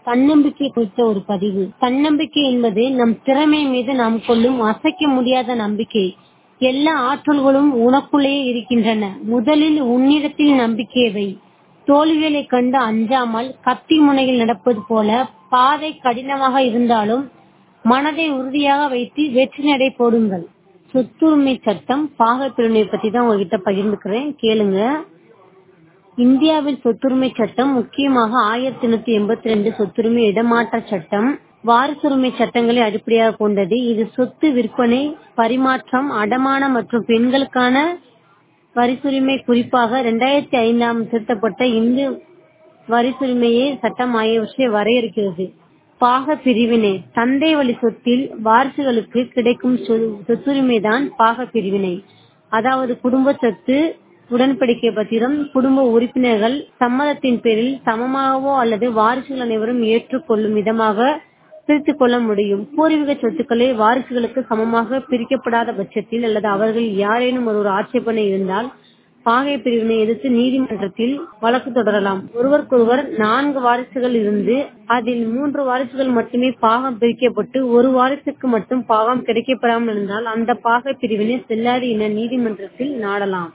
தன்னம்பிக்கை குறித்த ஒரு பதிவு தன்னம்பிக்கை என்பது நம் திறமை மீது நாம் கொள்ளும் அசைக்க முடியாத நம்பிக்கை எல்லா ஆற்றல்களும் உனக்குள்ளேயே இருக்கின்றன முதலில் உன்னிடத்தில் நம்பிக்கை வை தோல்விகளை கண்டு அஞ்சாமல் கத்தி முனையில் நடப்பது போல பாதை கடினமாக இருந்தாலும் மனதை உறுதியாக வைத்து வெற்றி நடை போடுங்கள் சொத்துரிமை சட்டம் பாகப்பிரிவினை பத்தி தான் உங்ககிட்ட பகிர்ந்துக்கிறேன் கேளுங்க இந்தியாவில் சொத்துரிமை சட்டம் முக்கியமாக ஆயிரத்தி எண்ணூத்தி எண்பத்தி ரெண்டு சொத்துரிமை இடமாற்ற சட்டம் வாரிசுரிமை சட்டங்களை அடிப்படையாக கொண்டது இது சொத்து விற்பனை பரிமாற்றம் அடமானம் மற்றும் பெண்களுக்கான வரிசுரிமை குறிப்பாக இரண்டாயிரத்தி ஐந்தாம் திருத்தப்பட்ட இந்து வரிசுரிமையை சட்டம் ஆகியவற்றை வரையறுக்கிறது பாக பிரிவினை தந்தை வழி சொத்தில் வாரிசுகளுக்கு கிடைக்கும் சொத்துரிமைதான் பாக பிரிவினை அதாவது குடும்ப சொத்து உடன்படிக்கை பத்திரம் குடும்ப உறுப்பினர்கள் சம்மதத்தின் பேரில் சமமாகவோ அல்லது வாரிசுகள் அனைவரும் ஏற்றுக்கொள்ளும் விதமாக பிரித்துக் கொள்ள முடியும் பூர்வீக சொத்துக்களை வாரிசுகளுக்கு சமமாக பிரிக்கப்படாத பட்சத்தில் அல்லது அவர்கள் யாரேனும் ஒரு ஆட்சேபனை இருந்தால் பாகை பிரிவினை எதிர்த்து நீதிமன்றத்தில் வழக்கு தொடரலாம் ஒருவருக்கொருவர் நான்கு வாரிசுகள் இருந்து அதில் மூன்று வாரிசுகள் மட்டுமே பாகம் பிரிக்கப்பட்டு ஒரு வாரிசுக்கு மட்டும் பாகம் கிடைக்கப்பெறாமல் இருந்தால் அந்த பாகை பிரிவினை செல்லாது என நீதிமன்றத்தில் நாடலாம்